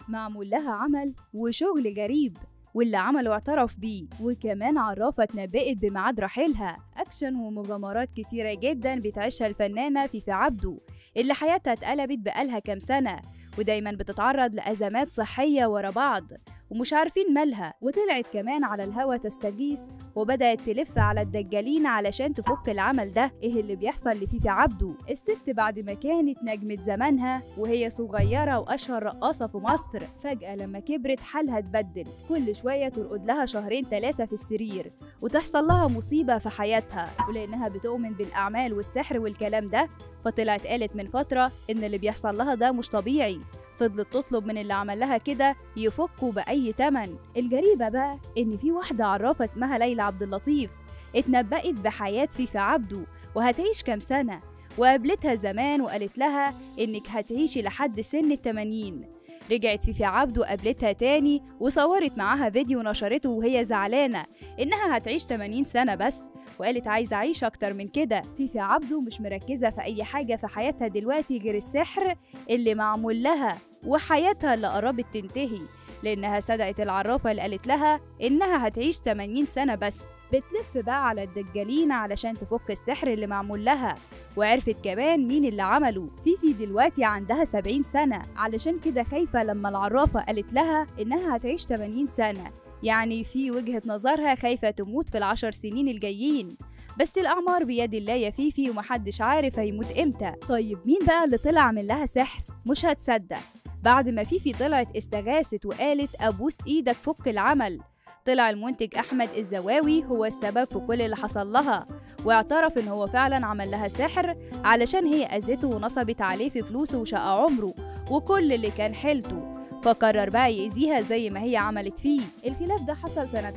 معمول لها عمل وشغل غريب واللي عمله اعترف بيه وكمان عرافة اتنبأت بميعاد رحيلها أكشن ومغامرات كتيرة جدا بتعيشها الفنانة فيفي عبده اللي حياتها اتقلبت بقالها كام سنة ودايما بتتعرض لأزمات صحية ورا بعض ومش عارفين مالها وطلعت كمان على الهوا تستغيث وبدأت تلف على الدجالين علشان تفك العمل ده ايه اللي بيحصل لفيفي عبده الست بعد ما كانت نجمة زمانها وهي صغيرة وأشهر رقاصة في مصر فجأة لما كبرت حالها اتبدل كل شوية ترقد لها شهرين ثلاثة في السرير وتحصل لها مصيبة في حياتها ولأنها بتؤمن بالأعمال والسحر والكلام ده فطلعت قالت من فترة إن اللي بيحصل لها ده مش طبيعي فضلت تطلب من اللي عمل لها كده يفكوا بأي تمن الجريبة بقى إن في واحدة عرافة اسمها ليلى عبد اللطيف اتنبأت بحياة فيفي عبده وهتعيش كام سنة وقابلتها زمان وقالت لها إنك هتعيشي لحد سن التمانين رجعت فيفي عبده وقابلتها تاني وصورت معاها فيديو نشرته وهي زعلانة إنها هتعيش 80 سنة بس وقالت عايزة أعيش أكتر من كده فيفي عبده مش مركزة في أي حاجة في حياتها دلوقتي غير السحر اللي معمول لها وحياتها اللي قربت تنتهي لأنها صدقت العرافة اللي قالت لها إنها هتعيش 80 سنة بس بتلف بقى على الدجالين علشان تفك السحر اللي معمول لها وعرفت كمان مين اللي عمله فيفي دلوقتي عندها 70 سنة علشان كده خايفة لما العرافة قالت لها إنها هتعيش 80 سنة يعني في وجهة نظرها خايفة تموت في العشر سنين الجايين بس الأعمار بيد الله يا فيفي ومحدش عارف هيموت إمتى طيب مين بقى اللي طلع من لها سحر مش هتصدق بعد ما فيفي طلعت استغاثت وقالت أبوس إيدك فك العمل طلع المنتج أحمد الزواوي هو السبب في كل اللي حصل لها واعترف إن هو فعلا عمل لها سحر علشان هي أذته ونصبت عليه في فلوسه وشقى عمره وكل اللي كان حيلته فقرر بقى يأذيها زي ما هي عملت فيه الخلاف ده حصل سنة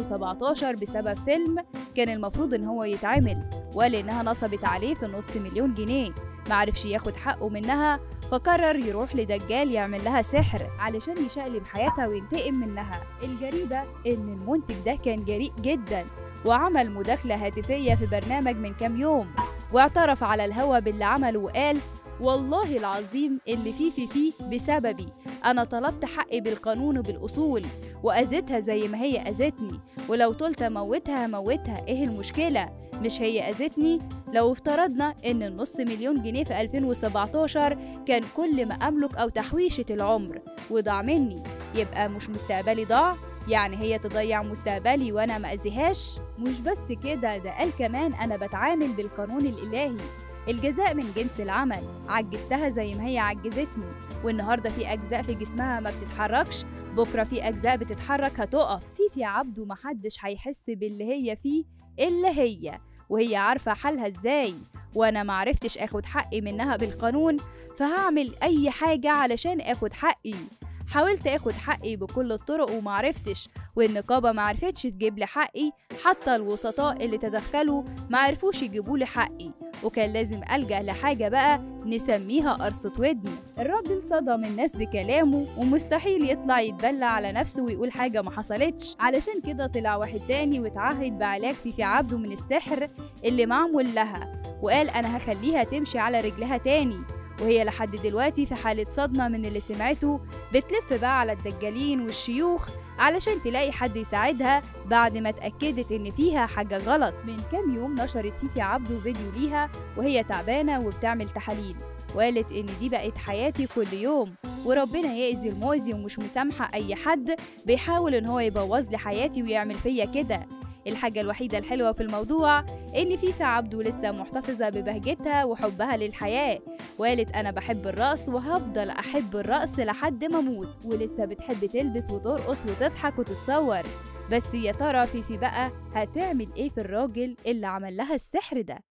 2017 بسبب فيلم كان المفروض إن هو يتعمل وقال إنها نصبت عليه في نص مليون جنيه معرفش ياخد حقه منها فقرر يروح لدجال يعمل لها سحر علشان يشقلب حياتها وينتقم منها الجريبة إن المنتج ده كان جريء جدا وعمل مداخلة هاتفية في برنامج من كام يوم واعترف على الهوا باللي عمله وقال والله العظيم اللي فيه في فيه بسببي أنا طلبت حقي بالقانون وبالأصول وأذيتها زي ما هي أذتني ولو طلت أموتها هموتها إيه المشكلة مش هي أذتني لو افترضنا إن النص مليون جنيه في 2017 كان كل ما أملك أو تحويشة العمر وضاع مني يبقى مش مستقبلي ضاع يعني هي تضيع مستقبلي وانا ما اذيهاش مش بس كده ده قال كمان انا بتعامل بالقانون الالهي الجزاء من جنس العمل عجزتها زي ما هي عجزتني والنهارده في اجزاء في جسمها ما بتتحركش بكره في اجزاء بتتحرك هتقف فيفي عبده محدش هيحس باللي هي فيه الا هي وهي عارفه حالها ازاي وانا معرفتش اخد حقي منها بالقانون فهعمل اي حاجه علشان اخد حقي حاولت اخد حقي بكل الطرق ومعرفتش والنقابة معرفتش تجيب لي حقي حتى الوسطاء اللي تدخلوا معرفوش يجيبوا لي حقي وكان لازم ألجأ لحاجة بقى نسميها قرصة ودن الراجل صدم الناس بكلامه ومستحيل يطلع يتبلى على نفسه ويقول حاجة ما حصلتش علشان كده طلع واحد تاني واتعهد بعلاج فيفي عبده من السحر اللي معمول لها وقال أنا هخليها تمشي على رجلها تاني وهي لحد دلوقتي في حالة صدمة من اللي سمعته بتلف بقى على الدجالين والشيوخ علشان تلاقي حد يساعدها بعد ما اتأكدت إن فيها حاجة غلط من كام يوم نشرت فيفي عبده فيديو ليها وهي تعبانة وبتعمل تحاليل وقالت إن دي بقت حياتي كل يوم وربنا يأذي المؤذي ومش مسامحة أي حد بيحاول إن هو يبوظ لي حياتي ويعمل فيا كده الحاجة الوحيدة الحلوة في الموضوع إن فيفي عبده لسه محتفظة ببهجتها وحبها للحياة وقالت أنا بحب الرقص وهفضل أحب الرقص لحد ما أموت ولسه بتحب تلبس وترقص وتضحك وتتصور بس يا ترى فيفي بقى هتعمل إيه في الراجل اللي عمل لها السحر ده